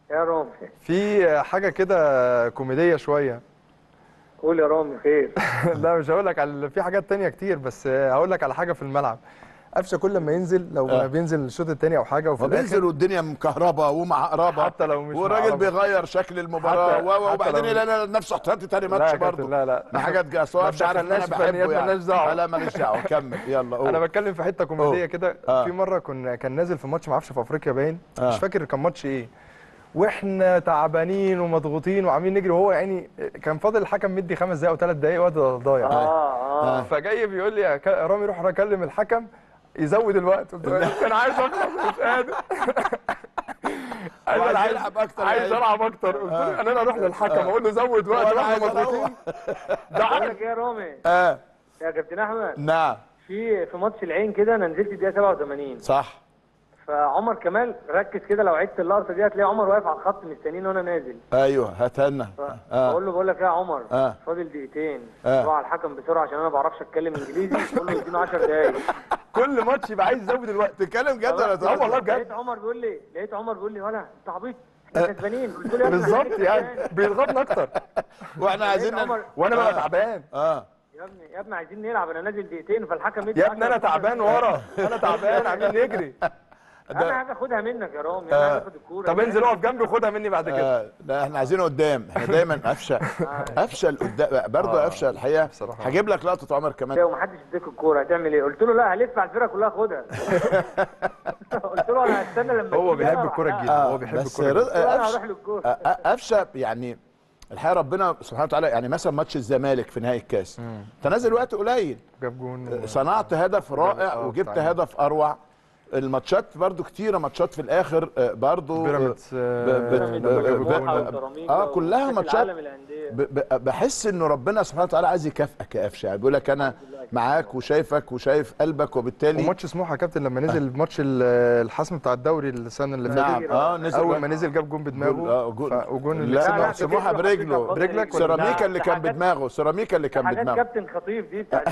يا رامي في حاجه كده كوميديه شويه قول يا رامي خير لا مش هقول لك على في حاجات تانية كتير بس هقول لك على حاجه في الملعب قفشه كل ما ينزل لو آه. بينزل الشوط الثاني او حاجه وفي وبينزل الاخر والدنيا مكهربه ومعقربه حتى لو مش والراجل معقربة. بيغير شكل المباراه حتى- و- و- حتى وبعدين لو- يلاقي نفسه احتياطي تاني لا ماتش يا كابتن، برضه لا لا ما حاجات جا ما سواء مش عارف ان انا تدخلناش في فنيات، بحبه مالناش دعوة. لا ماليش دعوه كمل يلا قول انا بتكلم في حته كوميديه أوه. كده آه. في مره كنا كان نازل في ماتش ما اعرفش في افريقيا باين آه. مش فاكر كان ماتش ايه واحنا تعبانين ومضغوطين وعاملين نجري وهو يعني كان فاضل الحكم مدي خمس دقايق او ثلاث دقايق وقت ضايع اه اه فجاي بيقول لي يا كا- رامي روح اكلم الحكم يزود الوقت قلت له انا عايز اخلص مش قادر قال لي انا عايز عايز يلعب أكتر عايز يعني. العب اكتر قلت له انا اروح للحكم اقول له زود وقت وأنا واحنا عايز مضغوطين ده بقول عارف لك ايه يا رامي اه يا كابتن احمد نعم في في ماتش العين كده انا نزلت الدقيقه 87 صح فعمر كمال ركز كده لو عدت اللقطه دي هتلاقي عمر واقف على الخط مستنيني وانا نازل ايوه هاتنا اه بقول له بقول لك ايه يا عمر آه. فاضل دقيقتين آه. روح على الحكم بسرعه عشان انا ما بعرفش اتكلم انجليزي قول له اديني 10 دقايق كل ماتش يبقى عايز يزود الوقت تتكلم جد ولا اه تهزر؟ والله بجد لقيت عمر بيقول لي لقيت عمر بيقول لي ولا انت عبيط احنا كسبانين قلت له يا ابني بالظبط إحنا يعني كسبان. بيضغطنا اكتر واحنا عايزين لقيت عمر وانا ببقى آه. تعبان اه يا ابني يا ابني عايزين نلعب انا نازل دقيقتين فالحكم يدي يا ابني انا 10 تعبان ورا انا تعبان عاملين نجري انا حاجه اخدها منك يا رامي انا عايز اخد الكوره طب انزل اقف جنبي وخدها مني بعد كده آه، لا احنا عايزينه قدام احنا دايما قفشه قفشه لقدام برضه آه، قفشه الحقيقه بصراحة. هجيب لك لقطه عمر كمان ومحدش اديك الكوره هتعمل ايه؟ قلت له لا هلف على الفرقه كلها خدها قلت له انا هستنى لما هو تيجي بيحب أنا الكوره أروح. جدا آه، هو بيحب بس الكوره رز- جدا قلت له انا قفشه هروح للكوره آه، آه، قفشه يعني الحقيقه ربنا سبحانه وتعالى يعني مثلا ماتش الزمالك في نهائي الكاس انت نازل وقت قليل جاب جون صنعت هدف رائع آه، وجبت بتاع- هدف اروع الماتشات برضو كتيره ماتشات في الاخر آه، برضو بيراميدز ب- ب- بيراميدز ب- ب- وسموحة ب- وسيراميكا اه كلها وكأس ماتشات العالم للأندية. ب- ب- بحس انه ربنا سبحانه وتعالى عايز يكافئك يا قفشه يعني بيقول لك انا معاك وشايفك وشايف قلبك وبالتالي وماتش سموحه يا كابتن لما نزل ماتش ال- الحسم بتاع الدوري السنه اللي فاتت نعم اه نزل اول ما نزل جاب جون بدماغه جول- آه، جول. ف- وجون اللي لا كسبنا لا لا، سموحه برجله برجله حطيتها برجلك بطن ولا- سيراميكا اللي ده كان حاجات- بدماغه سيراميكا اللي كان حاجات بدماغه كابتن خطيب دي بتاعت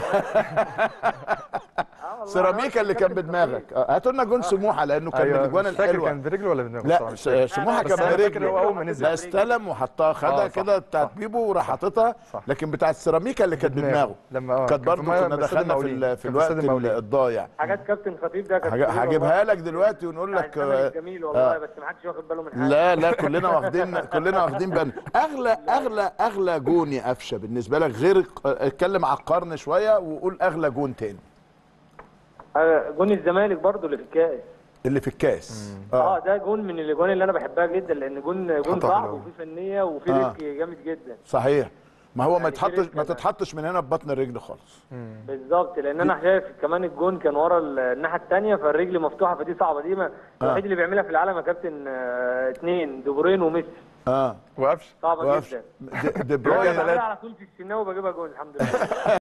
آه والله، سيراميكا اللي كان كابتن بدماغك خطيب. آه، هاتوا لنا جون سموحه لانه كان من ايوه الاجوان مش فاكر الحلوه كان برجله ولا بدماغه لا بصراحة مش فاكر. س- سموحه بس كان أنا فاكر برجله هو أول ما نزل. لا استلم وحطها خدها آه، صح، كده بتاعت صح. بيبو وراح حاططها صح. لكن بتاعت سيراميكا اللي كانت بدماغه. بدماغه لما اه كانت كان في برضه ميه- كنا في استاد دخلنا في, المقاولين. ال- في كان في استاد الوقت المقاولين. الضايع حاجات كابتن خطيب ده كانت هج- جميلة هجيبها والله. لك دلوقتي ونقول لك بتاع الزمن آه، الجميل والله آه. بس ما حدش واخد باله من حاجه لا لا كلنا واخدين كلنا واخدين بالنا اغلى اغلى اغلى جون يا قفشه بالنسبه لك غير اتكلم على القرن شويه وقول اغلى جون تاني آه، جون الزمالك برضو اللي في الكاس اللي في الكاس اه ده جون من الاجوان اللي انا بحبها جدا لان جون جون حطها صعب حلوة. وفيه فنيه وفيه آه. ريسك جامد جدا صحيح ما هو ما يعني يتحطش فريق ما كمان. تتحطش من هنا ببطن الرجل خالص بالظبط لان انا شايف كمان الجون كان ورا ال- الناحيه الثانيه فالرجل مفتوحه فدي صعبه دي ما الوحيد اللي بيعملها في العالم يا كابتن آه، اثنين دي بروين وميسي اه وقفش صعبه وقفش. جدا دي- دي بروين بروين على طول في السنه وبجيبها جون الحمد لله